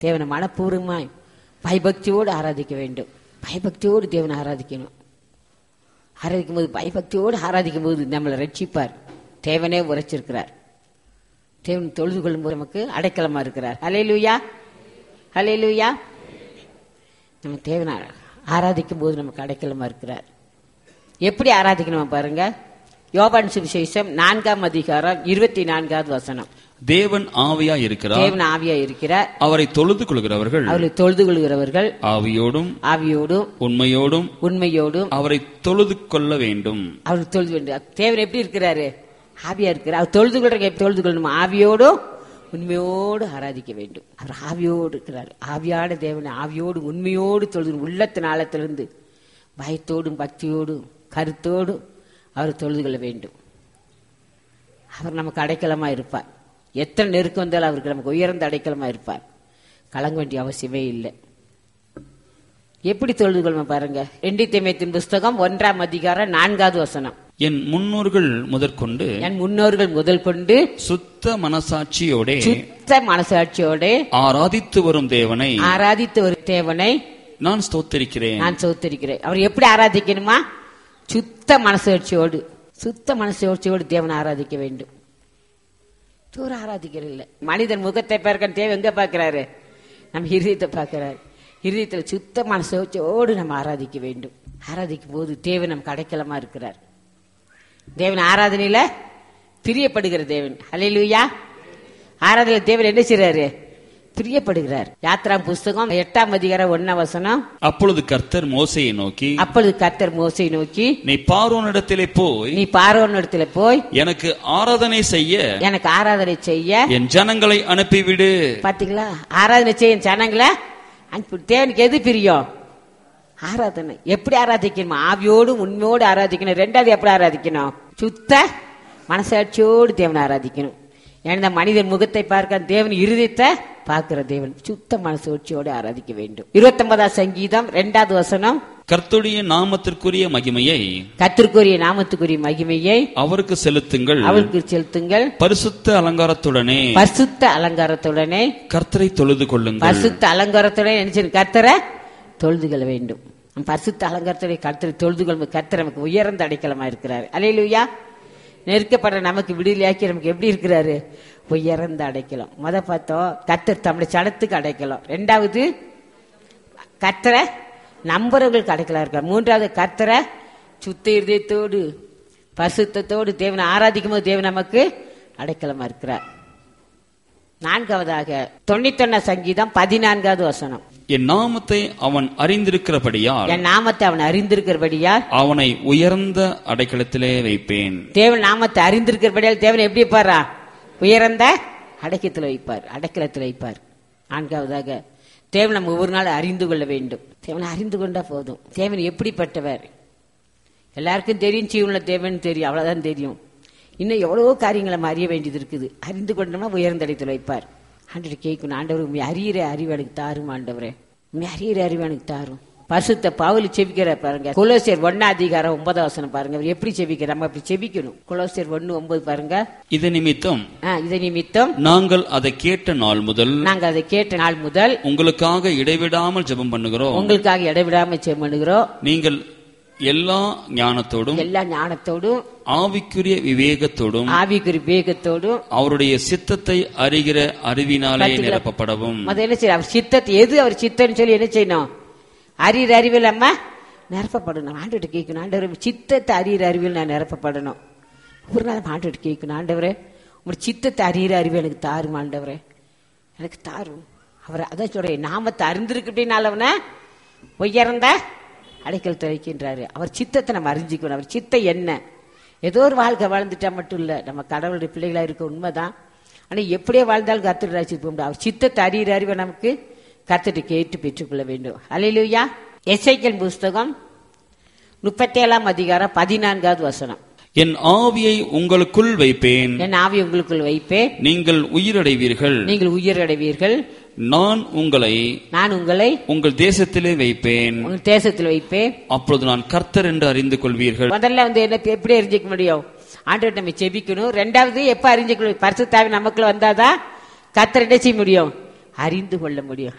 தேவனை மனப்பூர்வமாய் பயபக்தியோடு ஆராதிக்க வேண்டும் பயபக்தியோடு தேவனை ஆராதிக்கணும் ஆராதிக்கும் போது பயபக்தியோடு ஆராதிக்கும் போது நம்மளை ரட்சிப்பார் தேவனே உரைச்சிருக்கிறார் தேவன் தொழுது கொள்ளும்போது நமக்கு அடைக்கலமா இருக்கிறார் ஹலே லூயா ஹலே லூயா நம்ம தேவனை ஆராதிக்கும் போது நமக்கு அடைக்கலமா இருக்கிறார் எப்படி ஆராதிக்கணும் பாருங்க யோபான் சுவிசேஷம் நான்காம் அதிகாரம் இருபத்தி நான்காவது வசனம் தேவன் ஆவியா இருக்கிறார் தேவன் ஆவியா இருக்கிறார் அவரை தொழுது கொள்கிறவர்கள் அவரை தொழுது கொள்கிறவர்கள் ஆவியோடும் ஆவியோடும் உண்மையோடும் உண்மையோடும் அவரை தொழுது கொள்ள வேண்டும் அவர் தொழுது வேண்டும் தேவன் எப்படி இருக்கிறாரு ஆவியா இருக்கிறார் அவர் தொழுது கொள்ற தொழுது கொள்ளணும் ஆவியோடும் உண்மையோடு ஆராதிக்க வேண்டும் அவர் ஆவியோடு இருக்கிறார் ஆவியான தேவனை ஆவியோடு உண்மையோடு தொழுது உள்ளத்தின் ஆழத்திலிருந்து பயத்தோடும் பக்தியோடும் கருத்தோடும் அவர் தொழுது கொள்ள வேண்டும் அவர் நமக்கு அடைக்கலமா இருப்பார் எத்தனை நெருக்கம் வந்தாலும் அவருக்கு நமக்கு உயர்ந்த அடைக்கலமா இருப்பார் கலங்க வேண்டிய அவசியமே இல்லை எப்படி தொழுது கொள்வோம் பாருங்க ரெண்டி தேமத்தின் புஸ்தகம் ஒன்றாம் அதிகாரம் நான்காவது வசனம் என் முன்னோர்கள் முதற்கொண்டு என் முன்னோர்கள் முதல் கொண்டு சுத்த மனசாட்சியோடே சுத்த மனசாட்சியோட ஆராதித்து வரும் தேவனை ஆராதித்து ஒரு தேவனை நான் ஸ்தோத்தரிக்கிறேன் நான் சோத்தரிக்கிறேன் அவர் எப்படி ஆராதிக்கணுமா சுத்த மனசாட்சியோடு சுத்த மனசாட்சியோடு தேவனை ஆராதிக்க வேண்டும் தூர ஆராதிக்கிறதில்ல மனிதன் முகத்தை பார்க்க தேவை எங்க பார்க்கிறாரு நம்ம இருதயத்தை பார்க்கிறாரு இருதயத்தில் சுத்த மனசாட்சியோடு நம்ம ஆராதிக்க வேண்டும் ஆராதிக்கும் போது தேவன் நமக்கு அடைக்கலமா இருக்கிறார் தேவன் ஆராதனையில பிரியப்படுகிற தேவன் ஹalleluya ஆராதனையில தேவன் என்ன செய்றாரு பிரியப்படுகிறார் யாத்ரா புஸ்தகம் எட்டாம் அதிகாரம் ஒன்னாம் வசனம் அப்பொழுது கர்த்தர் மோசையை நோக்கி அப்பொழுது கர்த்தர் மோசை நோக்கி நீ பார்வோனிடத்திலே போய் நீ பார்வோன் இடத்துல போய் எனக்கு ஆராதனை செய்ய எனக்கு ஆராதனை செய்ய என் ஜனங்களை அனுப்பிவிடு பாத்தீங்களா ஆராதனை செய்ய ஜனங்களை அனுப்பி தேவனுக்கு எது பிரியம் ஆராதனை எப்படி ஆராதிக்கணும் ஆவியோடு உண்மையோடு ஆராதிக்கணும் ரெண்டாவது எப்படி ஆராதிக்கணும் சுத்த மனசாட்சியோடு தேவனை ஆராதிக்கணும் ஏன்னா மனிதன் முகத்தை பார்க்க தேவன் இருதயத்தை பார்க்கிற தேவன் சுத்த மனசாட்சியோடு ஆராதிக்க வேண்டும் இருபத்தொன்பதாம் சங்கீதம் ரெண்டாவது வசனம் கர்த்தருடைய நாமத்திற்குரிய மகிமையை கத்திற்குரிய நாமத்துக்குரிய மகிமையை அவருக்கு செலுத்துங்கள் அவருக்கு செலுத்துங்கள் பரிசுத்த அலங்காரத்துடனே பரிசுத்த அலங்காரத்துடனே கர்த்தரை தொழுது கொள்ளுங்கள் பரிசுத்த அலங்காரத்துடன் நினைச்சு கர்த்தரை தொழுது கொள்ள வேண்டும் நம் பரிசுத்த அலங்காரத்துடைய கர்த்தரை தொழுது கொள்ளும் கர்த்தர் நமக்கு உயர்ந்த அடைக்கலமா இருக்கிறார் அலையிலுயா நெருக்கப்படுற நமக்கு விடுதலையாக்கி நமக்கு எப்படி இருக்கிறாரு உயர்ந்த அடைக்கலம் முத பார்த்தோம் கர்த்தர் தம்முடைய சடத்துக்கு அடைக்கலம் ரெண்டாவது கர்த்தரை நம்புறவர்களுக்கு அடைக்கலா இருக்கார் மூன்றாவது கர்த்தரை சுத்த இருதயத்தோடு பரிசுத்தத்தோடு தேவனை ஆராதிக்கும் போது தேவன் நமக்கு அடைக்கலமா இருக்கிறார் நான்காவதாக தொண்ணூத்தொன்ன சங்கீதம் பதினான்காவது வசனம் என் நாமத்தை அவன் அறிந்திருக்கிறபடியால் என் நாமத்தை அவன் அறிந்திருக்கிறபடியால் அவனை உயர்ந்த அடைக்கலத்திலே வைப்பேன் தேவன் நாமத்தை அறிந்திருக்கிறபடியால் தேவன் எப்படி பாரா உயர்ந்த அடக்கத்தில் வைப்பார் அடக்கலத்தில் வைப்பார் நான்காவதாக தேவன் நம்ம ஒவ்வொரு நாள் அறிந்து கொள்ள வேண்டும் தேவனை அறிந்து கொண்டா போதும் தேவன் எப்படிப்பட்டவர் எல்லாருக்கும் தெரியும் ஜீவனுள்ள தேவன் தெரியும் அவ்வளவுதான் தெரியும் இன்னும் எவ்வளவோ காரியங்களை நம்ம அறிய வேண்டியது இருக்குது அறிந்து கொண்டோம்னா உயர்ந்த இடத்தில் வைப்பார் ஆண்டவர் கேட்கணும் ஆண்டவர் உண்மை அறியிற அறிவு எனக்கு தாரும் ஆண்டவரே உண்மை அறியிற அறிவு எனக்கு தாரும் பரிசுத்த பவுல் செபிக்கிற பாருங்க குலோசியர் ஒன்னா அதிகாரம் ஒன்பதாம் வசனம் பாருங்க அவர் எப்படி செபிக்கிற நம்ம அப்படி செபிக்கணும் குலோசியர் ஒன்னு ஒன்பது பாருங்க இது நிமித்தம் ஆ, இது நிமித்தம் நாங்கள் அதை கேட்ட நாள் முதல் நாங்க அதை கேட்ட நாள் முதல் உங்களுக்காக இடைவிடாமல் ஜெபம் பண்ணுகிறோம் உங்களுக்காக இடைவிடாம செம்மணுகிறோம் நீங்கள் எல்லா ஞானத்தோடும் எல்லா ஞானத்தோடும் ஆவிக்குரிய விவேகத்தோடும் ஆவிக்குறி வேகத்தோடும் அவருடைய சித்தத்தை அறிகிற அறிவினாலே கத்துக்கிற- நிரப்பப்படவும் முதல்ல என்ன செய்யணும் அவர் சித்தத்தை எது அவர் சித்தம்னு சொல்லி என்ன செய்யணும் அறிகிற அறிவில் நம்ம நிரப்பப்படணும் ஆண்டவர்கிட்ட கேட்கணும் ஆண்டவர் சித்தத்தை அறிகிற அறிவில் நான் நிரப்பப்படணும் ஒரு நாள் ஆண்டவர்கிட்ட கேட்கணும் ஆண்டவரே உங்க சித்தத்தை அறிகிற அறிவு எனக்கு தாரும் ஆண்டவரே எனக்கு தாரும் அவர் அதான் சொல்றேன் நாமத்தை அறிந்திருக்கிட்டனாலவன உயர்ந்த அடைக்கல் துறைக்கின்றாரு அவர் சித்தத்தை நம்ம அறிஞ்சிக்கணும் அவர் சித்தம் என்ன ஏதோ ஒரு வாழ்க்கை வாழ்ந்துட்டா மட்டும் இல்ல நம்ம கடவுளுடைய பிள்ளைகளா இருக்க உண்மைதான் ஆனா எப்படியே வாழ்ந்தாலும் கத்துட்டு ராசிக்கு போக முடியும் அவர் சித்தத்தை அறிகிற அறிவை நமக்கு கத்துட்டு கேட்டு பெற்றுக்கொள்ள வேண்டும் அலையிலுயா எஸ்ஐக்கல் புஸ்தகம் முப்பத்தி ஏழாம் அதிகாரம் பதினான்காவது வசனம் என் ஆவியை உங்களுக்குள் வைப்பேன் என் ஆவி உங்களுக்குள் வைப்பேன் நீங்கள் உயிரடைவீர்கள் நீங்கள் உயிரடைவீர்கள் நான் உங்களை நான் உங்களை உங்கள் தேசத்திலே வைப்பேன் உங்கள் தேசத்தில் வைப்பேன் அப்பொழுது நான் கர்த்தர் என்று அறிந்து கொள்வீர்கள் முதல்ல வந்து என்ன எப்படி அறிஞ்சிக்க முடியும் ஆண்டவர் நம்ம செபிக்கணும் ரெண்டாவது எப்ப அறிஞ்சிக்கணும் பரிசுத்தாவி நமக்குள்ள வந்தாதான் கத்தர் என்ன செய்ய முடியும் அறிந்து கொள்ள முடியும்